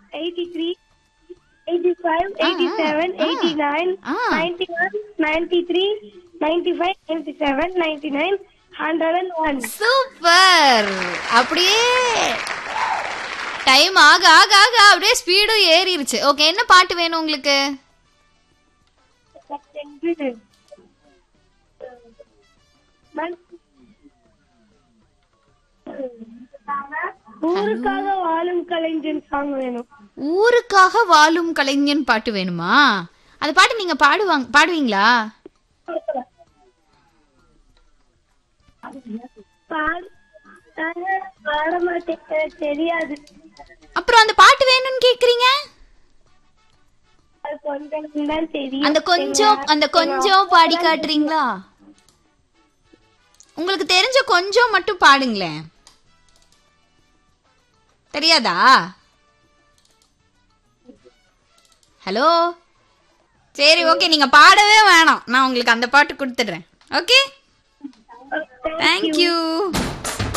Eighty three eighty five eighty seven eighty nine ah. Ninety one ninety three ninety five ninety seven ninety nine hundred and one super அப்படியே time ஆக ஆக ஆக அப்படியே ஸ்பீடும் ஏறிடுச்சு okay என்ன பாட்டு வேணும் உங்களுக்கு ஊருக்காக வாழும் கலைஞன் சாங் வேணும் ஊருக்காக வாழும் கலைஞன் பாட்டு வேணுமா அந்த பாட்டு நீங்க பாடுவாங்க பாடுவீங்களா பாட பாட மாட்டேன் எனக்கு தெரியாது அப்புறம் அந்த பாட்டு வேணும்னு கேக்குறீங்க அது கொஞ்சம் தான் தெரியும் அந்த கொஞ்சம் அந்த கொஞ்சம் பாடி காட்டுறீங்களா உங்களுக்கு தெரிஞ்ச கொஞ்சம் மட்டும் பாடுங்களேன் தெரியாதா ஹலோ சரி ஓகே நீங்க பாடவே வேணாம் நான் உங்களுக்கு அந்த பாட்டு கொடுத்துடுறேன் ஓகே தேங்க்யூ